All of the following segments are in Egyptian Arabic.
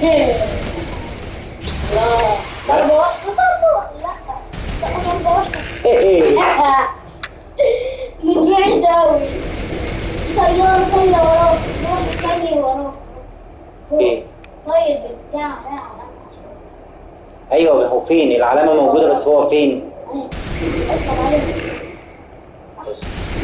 لا ضربة واحدة ضربة لا لا ضربة واحدة ايه من بعيد أوي طيارة طايرة وراك واحد طاير وراك فين؟ طاير بالبتاع ده على ايوه هو فين العلامه موجوده بس هو فين اطلع عليه بص.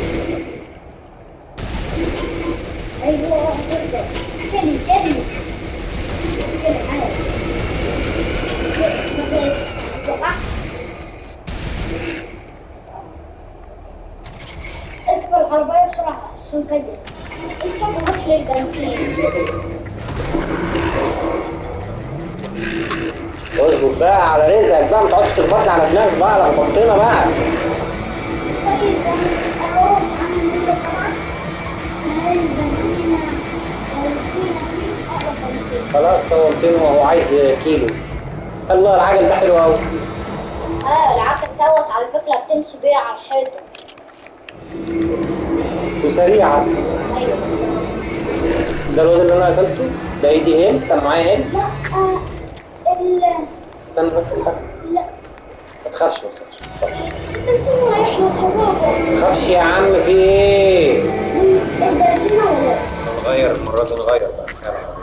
ايوه كده كده كده كده معايا وقعت اركب العربية بسرعة عشان كده انت تروح للبنزين اظبط بقى على رزقك بقى ما تقعدش تخبط على دماغك بقى لخبطتنا بقى طيب اهو عامل مية سبعة هاي البنزينة بنزينة اقرب بنزينة خلاص هو 200 وهو عايز كيلو الله العجل ده حلو قوي اه العجل دوت على فكرة بتمشي بيه على الحيطة وسريعه ايوه ده الواد اللي انا قتلته ده ايدي هيلز انا معايا هيلز لا آه، ال استنى بس لا ما تخافش ما تخافش ما تخافش البنزين هيخلص يا بابا ما تخافش يا عم في ايه البنزين هو نغير المره دي نغير بقى نغير العربية.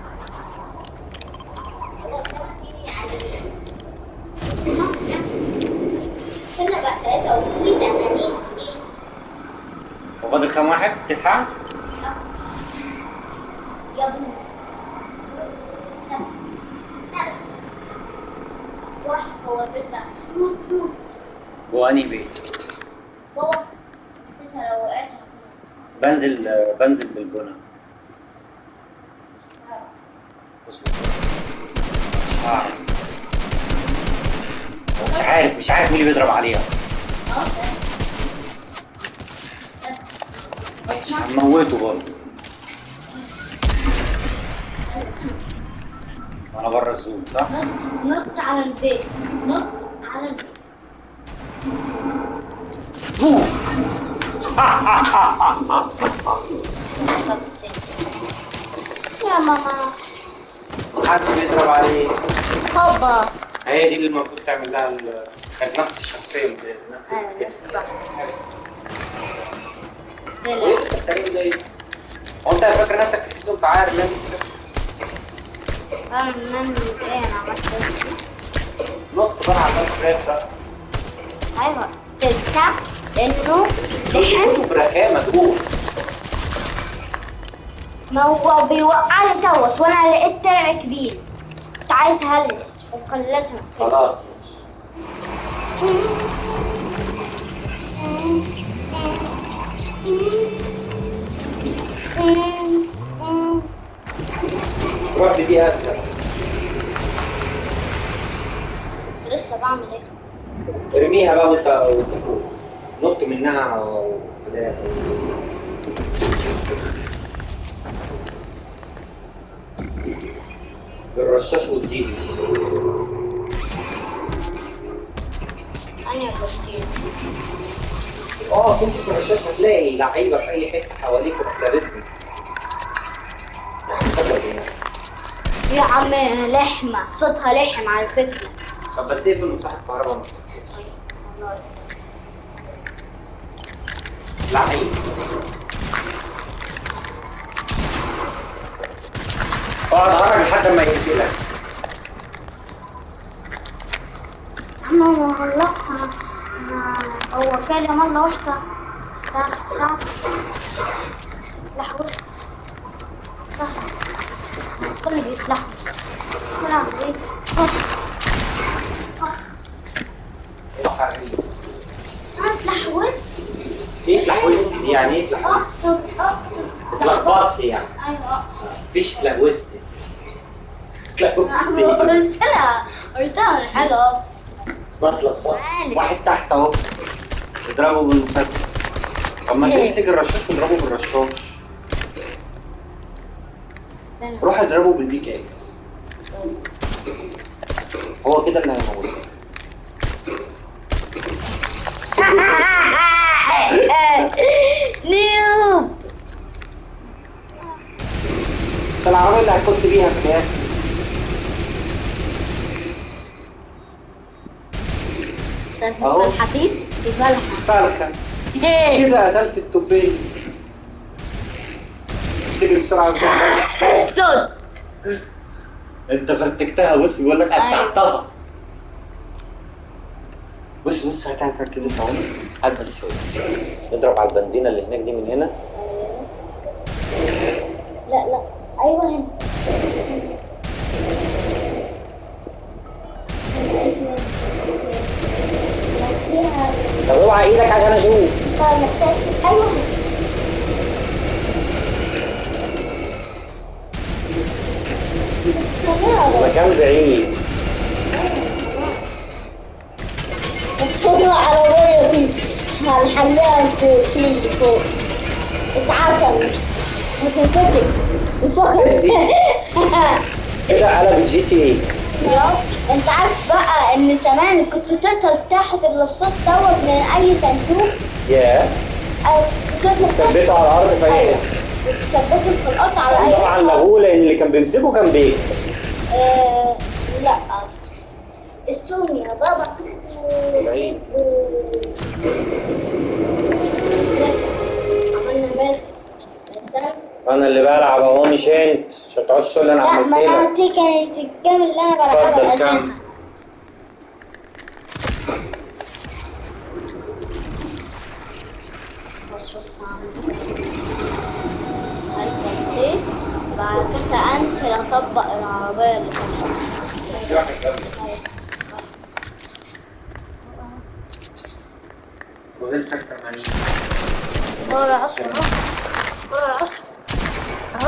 هنا بقى ثلاثة وفي ثمانين ايه وفاضل كام واحد؟ تسعة؟ يا ابني واحد هو بيبقى فوت فوت جوه انهي بيت؟ بابا انت لو وقعت بنزل بنزل بالبنى بص بص مش هعرف هو مش عارف مش عارف مين اللي بيضرب عليها هنموته برضه وانا بره الزوم صح؟ نط نط على البيت نط على البيت يا ماما حد بيضرب عليه بابا هي دي اللي المفروض تعمل لها ال- كانت نفس الشخصية نفس أيوة، السكيل صح. ايه طلع انت بتعمل ده ايه؟ هو انت فاكر نفسك نسيت انت عارف لا لسه انا من ايه انا عملت إيه؟ نط بقى على الفراخ بقى ايوه تركب لانه لحن برخامة تقول ما هو بيوقعني دوت وانا لقيت درع كبير كنت عايز اهلس وكان لازم أقتله. خلاص روح بدي اسهل كنت لسه بعمل ايه؟ ارميها بقى وانت وانت فوق نط منها ولا بالرشاش واديني انا اللي اه كنت في الرشاش هتلاقي لعيبه في اي حته حواليك وحضرتني يا عم لحمة صوتها لحم على فكرة طب بس اقفل مفتاح الكهرباء ما تنساش. والله. لعيب اقعد اتفرج لحد ما يقتلك يا عم هو اللقصة أنا- هو كلم مرة واحدة تعرف ساعة تلحوس صح كله بيتلحوس كله عظيم حريم أنا اتلحوست ايه اتلحوست دي يعني ايه اتلحوست؟ أقصد أقصد اتلخبطت يعني أيوة أقصد مفيش اتلهوست اتلهوست قلت لها قلت لها الحاجة أصلا اسمها اتلخبطت مالك؟ واحد تحت اهو اضربه بالمسدس طب ما إيه؟ تمسك الرشاش واضربه بالرشاش روح اضربه بالبيك اكس هو كده اللي هيموته نيوب انت العربية اللي هتكت بيها في الاخر ده في أهو. الحفيد في البلحة فرخة ايه كده قتلت التوفيق تيجي بسرعة بسرعة صوت انت فرتكتها بص بيقول لك أيوة. قطعتها بص بص هات هات هات كده ثواني هات بس ثواني نضرب على البنزينة اللي هناك دي من هنا لا لا ايوه هنا نسيها طب اوعى ايدك عشان اشوف طيب نسيها ايوه استنى مكان بعيد بس هو عربية دي هنحليها فوق تيجي فوق اتعطلت وتنفتح انفخرت كده قلبت جي تي ايه خلاص انت عارف بقى ان زمان كنت تقدر تاخد الرصاص دوت من اي صندوق ياه او تقدر ثبته على الارض في اي ايوه حتة. وتثبته في الارض على اي طبعا حاجة. لغوه لان اللي كان بيمسكه كان بيكسب آه لا السوم يا بابا بعيد. باسم عملنا باسم باسم انا اللي بلعب اهو مش انت مش هتقعدش تقول لي انا لا عملت ما انا لك دي كانت الجيم اللي انا بلعبها اتفضل، كمل. اساسا بص بص هعمل هركب دي بعد كده انزل اطبق العربية اللي كانت وغلسك 80 مرة العصر اهو مرة العصر اهو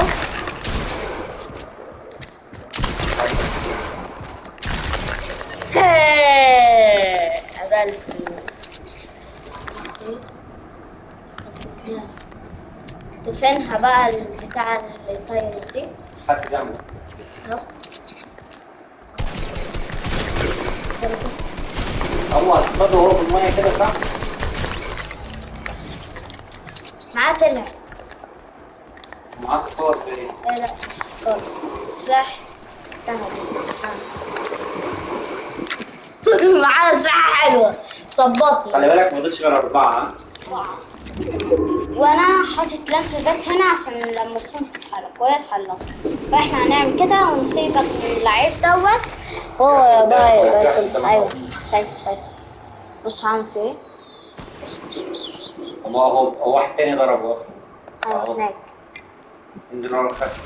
قبلت تفنها بقى البتاع الطايرة دي حط جنبك اهو هو هتصطاده وهو في الميه كده صح؟ معاه طلع معاه صور في ايه؟ لا لا مش سكار سلاح ذهبي معاه سلاح حلوة صبطني خلي بالك ما فضلش غير اربعه ها؟ وانا حاطط لانس جت هنا عشان لما الصوت تتحرك وهي اتحركت فاحنا هنعمل كده ونسيبك من اللعيب دوت هو بقى يبقى ايوه شايف شايف بص عامل في ايه بص بص بص بص. هو هو هو واحد تاني ضربه اصلا ايوه هناك انزل ورا الخشب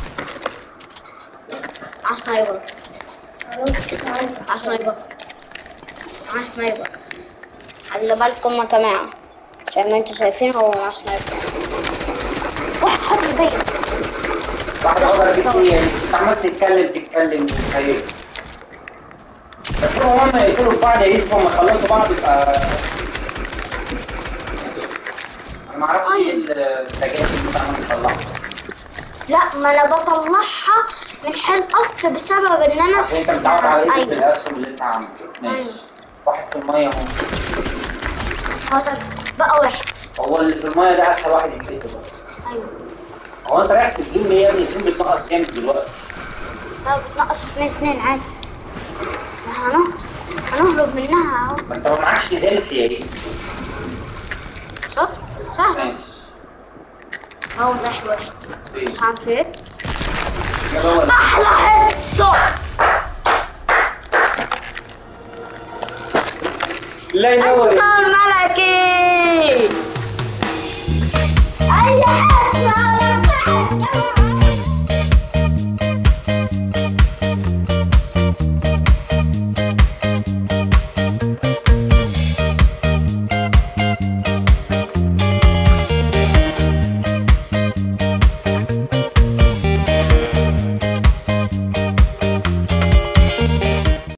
على سنايبر على سنايبر على سنايبر خلي بالكم يا جماعة عشان ما انتوا شايفين هو مع سنايبر واحد حط البيت واحد اقدر اجيب ايه انت عمال تتكلم تتكلم وتخيل بس هو هما يقتلوا في بعض يا يوسف هما يخلصوا بعض يبقى انا ما اعرفش ايه التجارب اللي انت عمال تطلعها لا ما انا بطلعها من حال اصل بسبب ان انا عشان انت متعود على ايه ايوه بالاسهم اللي انت عامله ماشي أيوة. واحد في الميه اهو حاطط بقى واحد هو اللي في الميه ده اسهل واحد يتقتل بس ايوه هو انت رايح في الزوم ليه يا ابني الزوم بيتنقص جامد دلوقتي لا بتنقص اتنين اتنين عادي هنهرب هنهرب منها اهو ما انت ما معكش هيلث يا يوسف شفت سهل ماشي اهو راح واحد مش عارف ايه يلا هو احلى هيد شوت لا ينور انتصار